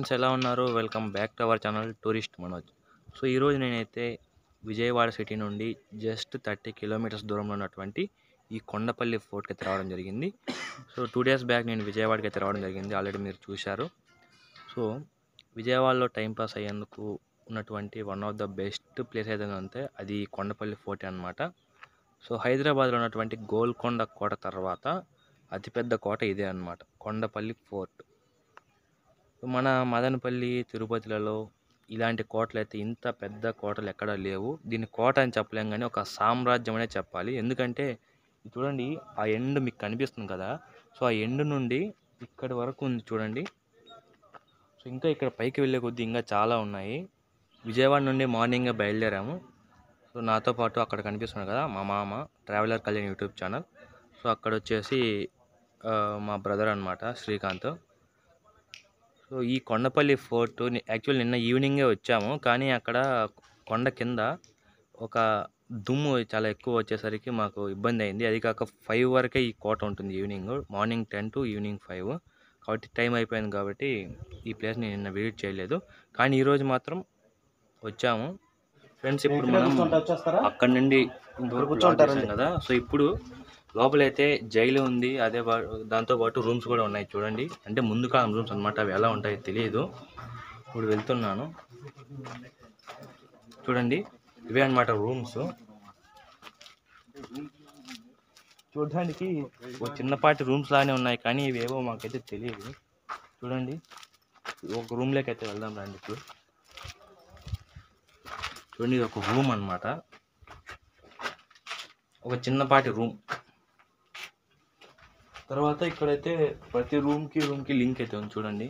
Friends ఎలా ఉన్నారు welcome back to our channel tourist Manoj so ఈరోజు నేనైతే విజయవాడ సిటీ నుండి జస్ట్ థర్టీ కిలోమీటర్స్ దూరంలో ఉన్నటువంటి ఈ కొండపల్లి ఫోర్ట్కి అయితే రావడం జరిగింది సో టూ డేస్ బ్యాక్ నేను విజయవాడకి అయితే రావడం జరిగింది ఆల్రెడీ మీరు చూశారు సో విజయవాడలో టైంపాస్ అయ్యేందుకు ఉన్నటువంటి one of the best place ఏదైనా ఉంటే అది కొండపల్లి ఫోర్ట్ అన్నమాట సో హైదరాబాద్లో ఉన్నటువంటి గోల్కొండ కోట తర్వాత అతిపెద్ద కోట ఇదే అన్నమాట కొండపల్లి ఫోర్ట్ మన మదనపల్లి తిరుపతిలలో ఇలాంటి కోటలు అయితే ఇంత పెద్ద కోటలు ఎక్కడా లేవు దీన్ని కోట అని చెప్పలేం కానీ ఒక సామ్రాజ్యం అనే చెప్పాలి ఎందుకంటే ఇది చూడండి ఆ ఎండ్ మీకు కనిపిస్తుంది కదా సో ఆ ఎండ్ నుండి ఇక్కడి వరకు ఉంది చూడండి సో ఇంకా ఇక్కడ పైకి వెళ్ళే కొద్దీ ఇంకా చాలా ఉన్నాయి విజయవాడ నుండి మార్నింగే బయలుదేరాము సో నాతో పాటు అక్కడ కనిపిస్తుంది కదా మా మామ traveller Kalyan YouTube channel so అక్కడ వచ్చేసి ఆ, మా బ్రదర్ అనమాట శ్రీకాంత్ సో ఈ కొండపల్లి ఫోర్ట్ యాక్చువల్ నిన్న ఈవినింగే వచ్చాము కానీ అక్కడ కొండ కింద ఒక దుమ్ము చాలా ఎక్కువ వచ్చేసరికి మాకు ఇబ్బంది అయింది అది కాక ఫైవ్ వరకే ఈ కోట ఉంటుంది evening morning ten to evening five కాబట్టి టైం అయిపోయింది కాబట్టి ఈ ప్లేస్ నేను నిన్న విజిట్ చేయలేదు కానీ ఈరోజు మాత్రం వచ్చాము ఫ్రెండ్స్ ఇప్పుడు మనం అక్కడ నుండి ఇంతవరకు కూర్చోంటారండి. vlog చేశాం కదా సో ఇప్పుడు లోపలైతే జైలు ఉంది అదే పా- దాంతో పాటు రూమ్స్ కూడా ఉన్నాయి చూడండి అంటే ముందు కాలం రూమ్స్ అన్నమాట అవి ఎలా ఉంటాయో తెలియదు ఇప్పుడు వెళ్తున్నాను చూడండి ఇవే అన్నమాట రూమ్స్ చూడడానికి ఒక చిన్నపాటి రూమ్స్ లానే ఉన్నాయి కానీ ఇవేవో మాకైతే తెలియదు చూడండి ఒక రూమ్లోకి అయితే వెళ్దాం రండి ఇప్పుడు చూడండి ఇది ఒక రూమ్ అన్నమాట ఒక చిన్నపాటి రూమ్ తర్వాత ఇక్కడైతే ప్రతి రూమ్కి రూమ్కి లింక్ అయితే ఉంది చూడండి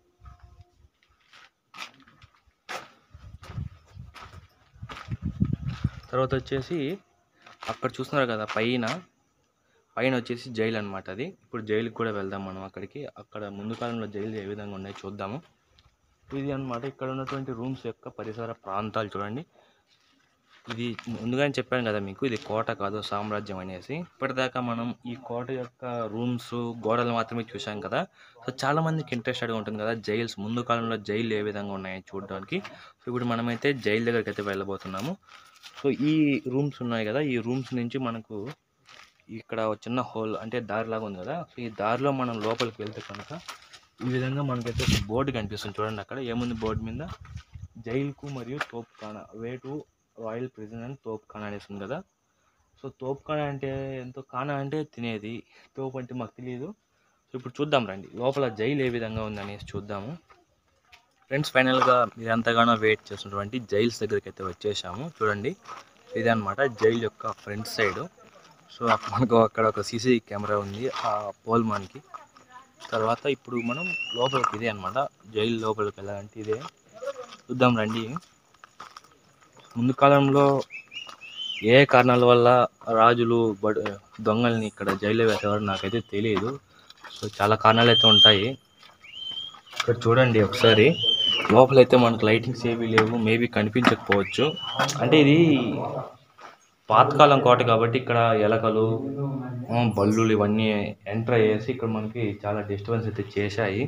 తర్వాత వచ్చేసి అక్కడ చూస్తున్నారు కదా పైన పైన వచ్చేసి జైలు అన్నమాట అది ఇప్పుడు జైలుకి కూడా వెళ్దాం మనం అక్కడికి అక్కడ ముందు కాలంలో జైలు ఏ విధంగా ఉన్నాయి చూద్దాము ఇది అన్నమాట ఇక్కడ ఉన్నటువంటి రూమ్స్ యొక్క పరిసర ప్రాంతాలు చూడండి ఇది ముందుగానే చెప్పాను కదా మీకు ఇది కోట కాదు సామ్రాజ్యం అనేసి ఇప్పటిదాకా మనం ఈ కోట యొక్క రూమ్స్ గోడలు మాత్రమే చూసాం కదా సో చాలా మందికి ఇంట్రెస్టెడ్గా ఉంటుంది కదా జైల్స్ ముందు కాలంలో జైలు ఏ విధంగా ఉన్నాయని చూడడానికి సో ఇప్పుడు మనమైతే జైలు దగ్గరికి అయితే వెళ్ళబోతున్నాము సో ఈ రూమ్స్ ఉన్నాయి కదా ఈ రూమ్స్ నుంచి మనకు ఇక్కడ ఒక చిన్న హోల్ అంటే దారిలాగా ఉంది కదా సో ఈ దారిలో మనం లోపలికి వెళ్తే కనుక ఈ విధంగా మనకైతే ఒక బోర్డు కనిపిస్తుంది చూడండి అక్కడ ఏముంది బోర్డు మీద జైలుకు మరియు Topukhana way to royal prison and Topukhana అనేసి ఉంది కదా సో తోపుఖానా అంటే ఎంతో ఖానా అంటే తినేది తోపు అంటే మాకు తెలియదు సో ఇప్పుడు చూద్దాం రండి లోపల జైలు ఏ విధంగా ఉంది అనేసి చూద్దాము ఫ్రెండ్స్ ఫైనల్గా మీరు ఎంతగానో వెయిట్ చేస్తున్నటువంటి జైల్స్ దగ్గరికి అయితే వచ్చేసాము చూడండి ఇదే అనమాట జైలు యొక్క ఫ్రంట్ సైడ్ సో అక్కడ మనకు అక్కడ ఒక సీసీ కెమెరా ఉంది ఆ పోల్ మనకి తర్వాత ఇప్పుడు మనం లోపలికి ఇదే అనమాట జైలు లోపలికి వెళ్ళాలంటే ఇదే చూద్దాం రండి ముందు కాలంలో ఏ కారణాల వల్ల రాజులు బడ్ దొంగల్ని ఇక్కడ జైల్లో వేసేవారు నాకైతే తెలియదు సో చాలా కారణాలు అయితే ఉంటాయి ఇక్కడ చూడండి ఒకసారి లోపలైతే మనకు లైటింగ్స్ ఏవి లేవు మేబీ కనిపించకపోవచ్చు అంటే ఇది పాతకాలం కోట కాబట్టి ఇక్కడ ఎలకలు ఆ, బల్లులు ఇవన్నీ ఎంటర్ అయ్యేసి ఇక్కడ మనకి చాలా డిస్టర్బెన్స్ అయితే చేశాయి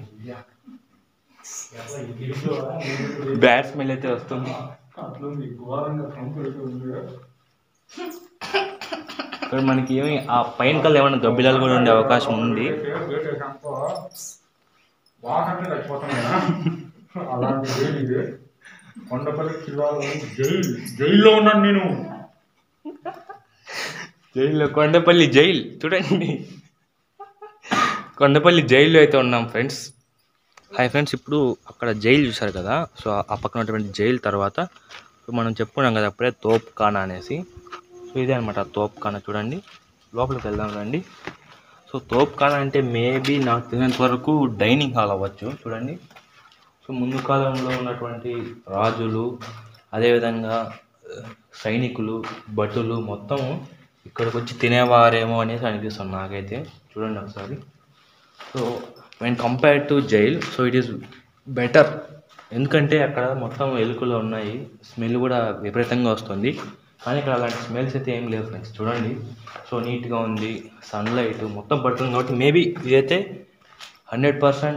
బ్యాడ్ స్మెల్ అయితే వస్తుంది ఇక్కడ మనకి ఏమి ఆ పైన కల్లా ఏమైనా గబ్బిలాలు కూడా ఉండే అవకాశం ఉంది వాకంటే చచ్చిపోతున్నాయా అలాంటి జైలు ఇది కొండపల్లి శివారు జైలు జైల్లో ఉన్నాను నేను జైల్లో కొండపల్లి జైల్ చూడండి కొండపల్లి జైల్లో అయితే ఉన్నాం ఫ్రెండ్స్ హాయ్ ఫ్రెండ్స్ ఇప్పుడు అక్కడ జైలు చూసారు కదా సో ఆ పక్కన ఉన్నటువంటి జైలు తర్వాత ఇప్పుడు మనం చెప్పుకున్నాం కదా అప్పుడే తోప్ ఖానా అనేసి సో ఇదే అనమాట తోప్ ఖానా చూడండి లోపలికి వెళ్దాం రండి సో తోప్ ఖానా అంటే మేబీ నాకు తెలిసినంత వరకు డైనింగ్ హాల్ అవ్వచ్చు చూడండి సో ముందు కాలంలో ఉన్నటువంటి రాజులు అదేవిధంగా ఆ, సైనికులు భటులు మొత్తం ఇక్కడికి వచ్చి తినేవారేమో అనేసి అనిపిస్తుంది నాకైతే చూడండి ఒకసారి so when compare to jail so it is better ఎందుకంటే అక్కడ మొత్తం ఎలుకలు ఉన్నాయి స్మెల్ కూడా విపరీతంగా వస్తుంది కానీ ఇక్కడ అలాంటి స్మెల్స్ అయితే ఏం లేవు ఫ్రెండ్స్ చూడండి సో నీట్గా ఉంది సన్లైట్ మొత్తం పడుతుంది కాబట్టి మేబీ ఇదైతే హండ్రెడ్ పర్సెంట్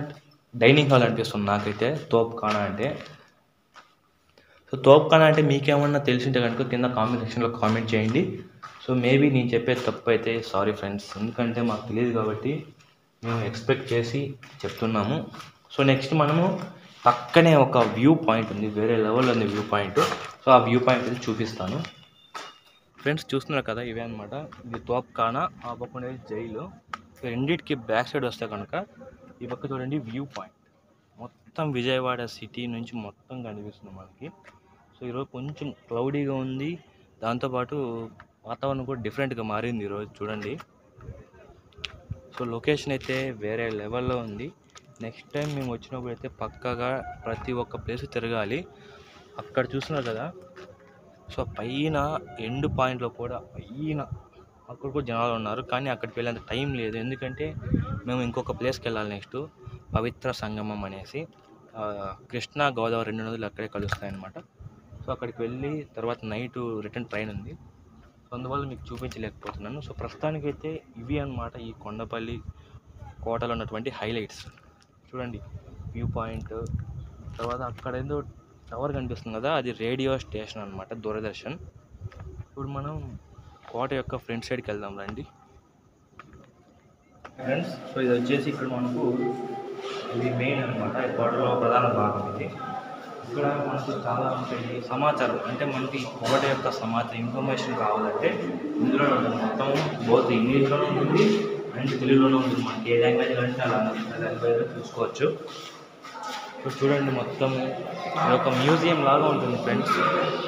డైనింగ్ హాల్ అనిపిస్తుంది నాకైతే తోప్ ఖానా అంటే సో తోప్ ఖానా అంటే మీకేమన్నా తెలిసింటే కనుక కింద కామెంట్ సెక్షన్లో కామెంట్ చేయండి సో మేబీ నేను చెప్పేది తప్పు అయితే సారీ ఫ్రెండ్స్ ఎందుకంటే మాకు తెలియదు కాబట్టి మేము ఎక్స్పెక్ట్ చేసి చెప్తున్నాము సో నెక్స్ట్ మనము పక్కనే ఒక వ్యూ పాయింట్ ఉంది వేరే లెవెల్ ఉంది వ్యూ పాయింట్ సో ఆ వ్యూ పాయింట్ వెళ్ళి చూపిస్తాను ఫ్రెండ్స్ చూస్తున్నారు కదా ఇవే అనమాట ఇది తోప్ ఖానా ఆ పక్క ఉండేది జైలు సో రెండింటికి బ్యాక్ సైడ్ వస్తే కనుక ఈ పక్క చూడండి వ్యూ పాయింట్ మొత్తం విజయవాడ సిటీ నుంచి మొత్తం కనిపిస్తుంది మనకి సో ఈరోజు కొంచెం క్లౌడీగా ఉంది దాంతోపాటు వాతావరణం కూడా డిఫరెంట్గా మారింది ఈరోజు చూడండి సో లొకేషన్ అయితే వేరే లెవెల్లో ఉంది నెక్స్ట్ టైం మేము వచ్చినప్పుడు అయితే పక్కాగా ప్రతి ఒక్క ప్లేస్ తిరగాలి అక్కడ చూస్తున్నారు కదా సో పైన ఎండ్ పాయింట్లో కూడా పైన అక్కడ కూడా జనాలు ఉన్నారు కానీ అక్కడికి వెళ్ళేంత టైం లేదు ఎందుకంటే మేము ఇంకొక ప్లేస్కి వెళ్ళాలి నెక్స్ట్ పవిత్ర సంగమం అనేసి ఆ, కృష్ణా గోదావరి రెండు నదులు అక్కడే కలుస్తాయి అన్నమాట సో అక్కడికి వెళ్ళి తర్వాత నైట్ రిటర్న్ ట్రైన్ ఉంది సో అందువల్ల మీకు చూపించలేకపోతున్నాను సో ప్రస్తుతానికైతే ఇవి అన్నమాట ఈ కొండపల్లి కోటలో ఉన్నటువంటి హైలైట్స్ చూడండి వ్యూ పాయింట్ తర్వాత అక్కడ ఏదో టవర్ కనిపిస్తుంది కదా అది రేడియో స్టేషన్ అన్నమాట దూరదర్శన్ ఇప్పుడు మనం కోట యొక్క ఫ్రంట్ సైడ్కి వెళ్దాం రండి ఫ్రెండ్స్ సో ఇది వచ్చేసి ఇక్కడ మనకు ఇది మెయిన్ అనమాట ఈ కోటలో ప్రధాన భాగం ఇది ఇక్కడ మనకు చాలా ఉంటాయి సమాచారం అంటే మనకి కోట యొక్క సమాచారం ఇన్ఫర్మేషన్ కావాలంటే ఇందులో ఉంటుంది మొత్తం బోత్ ఇంగ్లీష్లో ఉంటుంది అండ్ తెలుగులోనే ఉంటుంది మనకి ఏ లాంగ్వేజ్ అంటే అలా లాంగ్వేజ్ చూసుకోవచ్చు ఇప్పుడు చూడండి మొత్తం ఇది ఒక మ్యూజియం లాగా ఉంటుంది ఫ్రెండ్స్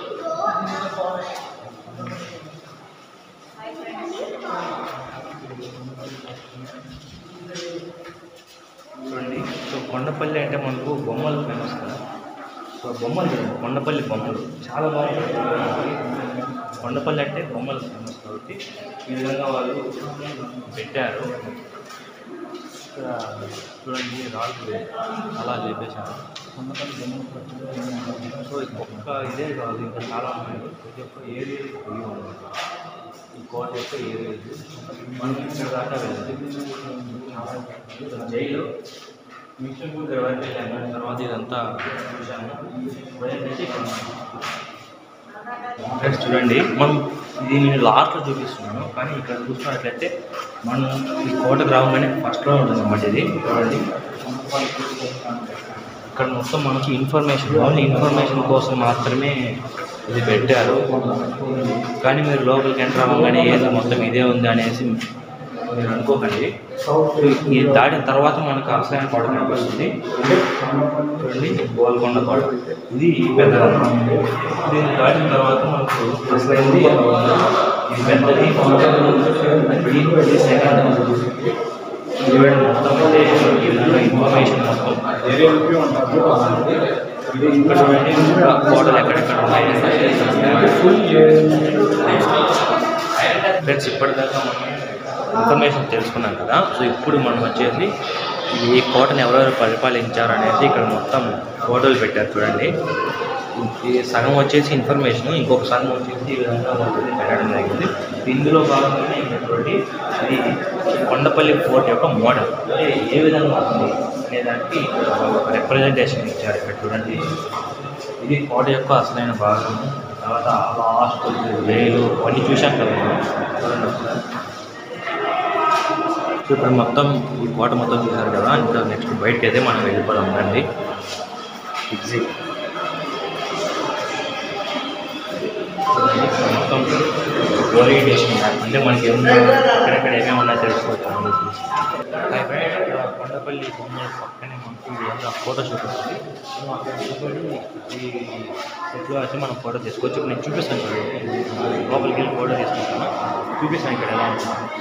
చూడండి సో కొండపల్లి అంటే మనకు బొమ్మలు ఫేమస్ కదా సో బొమ్మలు చూడండి కొండపల్లి బొమ్మలు చాలా బాగుంటాయి కొండపల్లి అంటే బొమ్మలు ఫేమస్ కాబట్టి ఈ విధంగా వాళ్ళు పెట్టారు ఇక్కడ చూడండి రాళ్ళు అలా చెప్పేశారు కొండపల్లి బొమ్మలు ప్రత్యేకంగా సో ఒక్క ఇదే కాదు ఇంకా చాలా ఉన్నాయి ప్రతి ఒక్క ఏరియా పోయి అన్నమాట ఈ కోట యొక్క ఏరియా ఇది మనం ఇక్కడ దాకా వెళ్ళాలి జైలు మిషన్ కూడా వరకు వెళ్ళాము తర్వాత ఇదంతా చూశాము ఏంటంటే ఇక్కడ ఫ్రెండ్స్ చూడండి మనం ఇది నేను లాస్ట్లో చూపిస్తున్నాను కానీ ఇక్కడ చూస్తున్నట్లయితే మనం ఈ కోటకు రావగానే ఫస్ట్లో ఉంటుంది అన్నమాట ఇది చూడండి ఇక్కడ మొత్తం మనకి ఇన్ఫర్మేషన్ ఓన్లీ ఇన్ఫర్మేషన్ కోసం మాత్రమే ఇది పెట్టారు కానీ మీరు లోపలికి ఎంటర్ అవ్వగానే ఏదో మొత్తం ఇదే ఉంది అనేసి మీరు అనుకోకండి ఇది దాటిన తర్వాత మనకు అసలైన కోట కనిపిస్తుంది చూడండి గోల్కొండ కోట ఇది పెద్ద దీన్ని దాటిన తర్వాత మనకు అసలైంది ఇది పెద్దది ఇది ఇది సెకండ్ చూడండి మొత్తం అంటే ఈ విధంగా ఇన్ఫర్మేషన్ మొత్తం ఇక్కడ చూడండి ఇంకా కోటలు ఎక్కడెక్కడ ఉన్నాయి ఫ్రెండ్స్ ఇప్పటిదాకా మనం ఇన్ఫర్మేషన్ తెలుసుకున్నాం కదా సో ఇప్పుడు మనం వచ్చేసి ఈ కోటను ఎవరెవరు పరిపాలించారు అనేసి ఇక్కడ మొత్తం ఫోటోలు పెట్టారు చూడండి ఈ సగం వచ్చేసి ఇన్ఫర్మేషన్ ఇంకొక సగం వచ్చేసి ఈ విధంగా ఉంటుంది పెట్టడం జరిగింది ఇందులో భాగంగానే ఇక్కడ చూడండి ఇది కొండపల్లి ఫోర్ట్ యొక్క మోడల్ అంటే ఏ విధంగా ఉంటుంది అనే దానికి ఇక్కడ ఒక రిప్రజెంటేషన్ ఇచ్చారు ఇక్కడ చూడండి ఇది కోట యొక్క అసలైన భాగం తర్వాత లాస్ట్ వేలు అవన్నీ చూశాం కదా మనం చూడండి ఒకసారి. సో ఇప్పుడు మొత్తం ఈ కోట మొత్తం చూసారు కదా ఇంకా నెక్స్ట్ బయటకి అయితే మనం వెళ్ళిపోదాం రండి ఎగ్జిట్ మొత్తం ఓరియంటేషన్ మ్యాప్ అంటే మనకి ఏమన్నా ఎక్కడెక్కడ ఏమేమి ఉన్నాయో తెలుసుకోవచ్చు అని చెప్పేసి. హాయ్ ఫ్రెండ్స్ ఇక్కడ కొండపల్లి బొమ్మ పక్కనే మనకి ఈ విధంగా ఫోటో షూట్ ఉంటుంది సో అక్కడ నిలబడి ఈ సెట్లో వచ్చి మనం ఫోటో తీసుకోవచ్చు ఇప్పుడు నేను చూపిస్తాను చూడండి లోపలికి వెళ్ళి ఫోటో తీసుకుంటాను చూపిస్తాను ఇక్కడ ఎలా ఉంటుంది